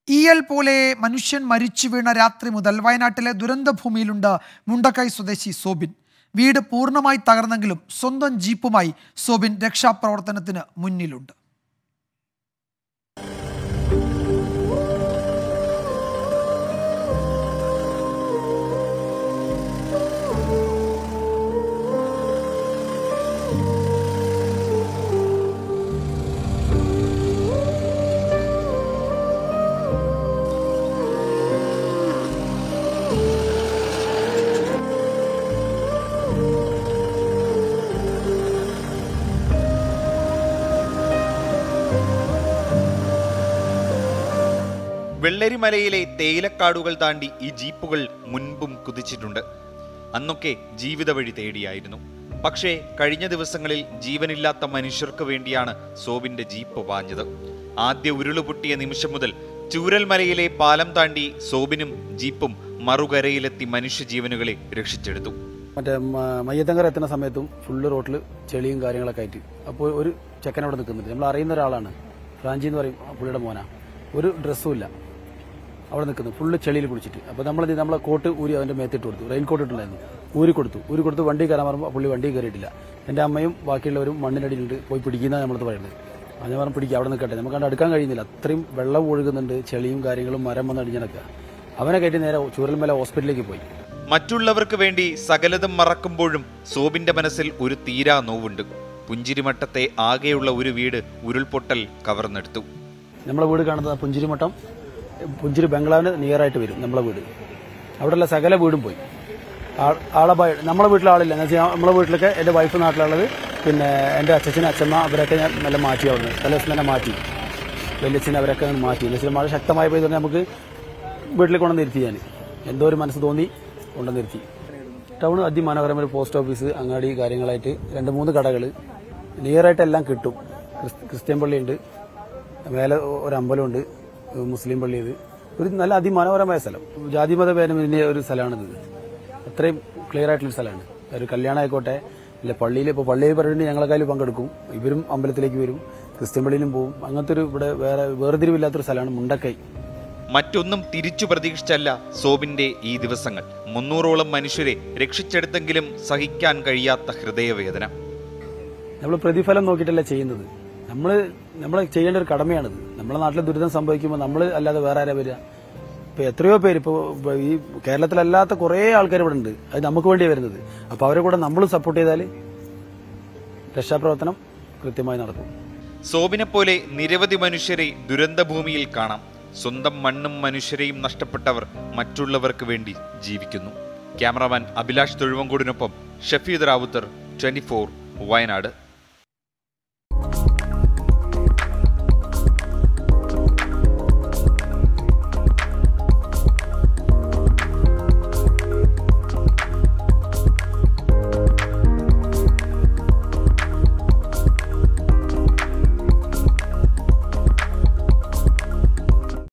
ഈയൽ പോലെ മനുഷ്യൻ മരിച്ചു വീണ രാത്രി മുതൽ വയനാട്ടിലെ ദുരന്തഭൂമിയിലുണ്ട് മുണ്ടക്കൈ സ്വദേശി സോബിൻ വീട് പൂർണ്ണമായി തകർന്നെങ്കിലും സ്വന്തം ജീപ്പുമായി സോബിൻ രക്ഷാപ്രവർത്തനത്തിന് മുന്നിലുണ്ട് വെള്ളരിമലയിലെ തേയിലക്കാടുകൾ താണ്ടി ഈ ജീപ്പുകൾ മുൻപും കുതിച്ചിട്ടുണ്ട് അന്നൊക്കെ ജീവിത വഴി തേടിയായിരുന്നു പക്ഷേ കഴിഞ്ഞ ദിവസങ്ങളിൽ ജീവനില്ലാത്ത മനുഷ്യർക്ക് വേണ്ടിയാണ് സോബിന്റെ ജീപ്പ് പാഞ്ഞത് ആദ്യ ഉരുളുപൊട്ടിയ നിമിഷം മുതൽ ചൂരൽമലയിലെ പാലം താണ്ടി സോബിനും ജീപ്പും മറുകരയിലെത്തി മനുഷ്യജീവനുകളെ രക്ഷിച്ചെടുത്തു മറ്റേ മ- മയ്യത്തങ്കര എത്തുന്ന സമയത്തും ഫുള്ള് റോട്ടിൽ ചെളിയും കാര്യങ്ങളൊക്കെ ആയിട്ട് അപ്പോൾ ഒരു ചെക്കൻ അവിടെ നിൽക്കുന്നുണ്ട് നമ്മൾ അറിയുന്ന ഒരാളാണ് ഫ്രാഞ്ചി എന്ന് പറയും ആ പുള്ളിയുടെ മോന ഒരു ഡ്രസ്സും ഇല്ല അവിടെ നിൽക്കുന്നു ഫുള്ള് ചെളിയിൽ കുളിച്ചിട്ട് അപ്പോൾ നമ്മൾ നമ്മളെ കോട്ട് ഊരി അവൻ്റെ മേത്തിട്ട് കൊടുത്തു റെയിൻ കോട്ട് ഇട്ടുണ്ടായിരുന്നു ഊരി കൊടുത്തു ഊരി കൊടുത്ത് വണ്ടി കയറാൻ പറയുമ്പോൾ പുള്ളി വണ്ടി കയറിയിട്ടില്ല എൻ്റെ അമ്മയും ബാക്കിയുള്ളവരും മണ്ണിനടിയിലുണ്ട് പോയി പിടിക്കുന്നതാണ് നമ്മളത് പറയുന്നത് അത് ഞാൻ പറഞ്ഞു പിടിക്കുക അവിടെ നിൽക്കട്ടെ നമുക്ക് കണ്ട് അടുക്കാൻ കഴിയുന്നില്ല അത്രയും വെള്ളം ഒഴുകുന്നുണ്ട് ചെളിയും കാര്യങ്ങളും മരം വന്ന് അടിഞ്ഞിടക്കുക അവനെ കയറ്റി നേരെ ചൂരൽമല ഹോസ്പിറ്റലിലേക്ക് പോയി മറ്റുള്ളവർക്ക് വേണ്ടി സകലതും മറക്കുമ്പോഴും സോബിന്റെ മനസ്സിൽ ഒരു തീരാ നോവുണ്ട് പുഞ്ചിരിമട്ടത്തെ ആകെയുള്ള ഒരു വീട് ഉരുൾപൊട്ടൽ കവർന്നെടുത്തു നമ്മളെ വീട് കാണുന്നത് പുഞ്ചിരിമട്ടം പുഞ്ചിരി ബംഗ്ലാവിന് നിയറായിട്ട് വരും നമ്മളെ വീട് അവിടെയുള്ള സകല വീടും പോയി ആ- ആളെ ഭയ- നമ്മളെ വീട്ടിലെ ആളില്ല എന്ന് വെച്ചാൽ നമ്മളെ വീട്ടിലൊക്കെ എൻ്റെ വൈഫ് നാട്ടിലുള്ളത് പിന്നെ എൻ്റെ അച്ഛൻ അച്ഛമ്മ അവരൊക്കെ ഞാൻ നല്ല മാറ്റി അവിടുന്ന് തലേ ദിവസം തന്നെ മാറ്റി വലിയച്ഛൻ അവരൊക്കെ അങ്ങ് മാറ്റി എന്ന് വെച്ചാൽ മഴ ശക്തമായി പോയി തന്നെ നമുക്ക് വീട്ടിൽ കൊണ്ടുവന്നിരുത്തി ഞാൻ എന്തോ ഒരു മനസ്സ് തോന്നി കൊണ്ടുവന്നിരുത്തി ടൗൺ അതിമനോഹരമായ ഒരു പോസ്റ്റ് ഓഫീസ് അങ്ങാടി കാര്യങ്ങളായിട്ട് രണ്ട് മൂന്ന് കടകൾ നിയറായിട്ട് എല്ലാം കിട്ടും ക്രിസ്- ക്രിസ്ത്യൻ പള്ളിയുണ്ട് മേലെ ഒരു അമ്പലമുണ്ട് മുസ്ലിം പള്ളി ഇത് ഒരു നല്ല അതിമനോഹരമായ സ്ഥലം ജാതിമത ഭേദമന്യേ ഒരു സ്ഥലമാണിത് അത്രയും ക്ലിയർ ആയിട്ടുള്ള സ്ഥലമാണ് ഒരു കല്യാണം ആയിക്കോട്ടെ ഇല്ല പള്ളിയിൽ ഇപ്പോൾ പള്ളിയിൽ പറയുന്നത് ഞങ്ങളെക്കാളും പങ്കെടുക്കും ഇവരും അമ്പലത്തിലേക്ക് വരും ക്രിസ്ത്യൻ പള്ളിയിലും പോകും അങ്ങനത്തെ ഒരു ഇവിടെ വേറെ വേർതിരിവില്ലാത്തൊരു സ്ഥലമാണ് മുണ്ടക്കൈ മറ്റൊന്നും തിരിച്ചു പ്രതീക്ഷിച്ചല്ല സോബിന്റെ ഈ ദിവസങ്ങൾ മുന്നൂറോളം മനുഷ്യരെ രക്ഷിച്ചെടുത്തെങ്കിലും സഹിക്കാൻ കഴിയാത്ത ഹൃദയവേദന നമ്മൾ പ്രതിഫലം നോക്കിയിട്ടല്ല ചെയ്യുന്നത് നമ്മൾ നമ്മൾ ചെയ്യേണ്ട ഒരു കടമയാണിത് നമ്മുടെ നാട്ടിൽ ദുരിതം സംഭവിക്കുമ്പോൾ നമ്മൾ അല്ലാതെ വേറെ ആരാ വരിക ഇപ്പൊ എത്രയോ പേര് ഇപ്പോൾ ഈ കേരളത്തിലല്ലാത്ത കുറേ ആൾക്കാർ ഇവിടെ ഉണ്ട് അത് നമുക്ക് വേണ്ടിയാണ് വരുന്നത് അപ്പോൾ അവരെ കൂടെ നമ്മൾ സപ്പോർട്ട് ചെയ്താൽ രക്ഷാപ്രവർത്തനം കൃത്യമായി നടക്കും സോബിനെ പോലെ നിരവധി മനുഷ്യരെ ദുരന്തഭൂമിയിൽ കാണാം സ്വന്തം മണ്ണും മനുഷ്യരെയും നഷ്ടപ്പെട്ടവർ മറ്റുള്ളവർക്ക് വേണ്ടി ജീവിക്കുന്നു ക്യാമറാമാൻ അഭിലാഷ് തൊഴുവങ്കോടിനൊപ്പം ഷഫീദ് റാവുത്തർ ട്വന്റി വയനാട്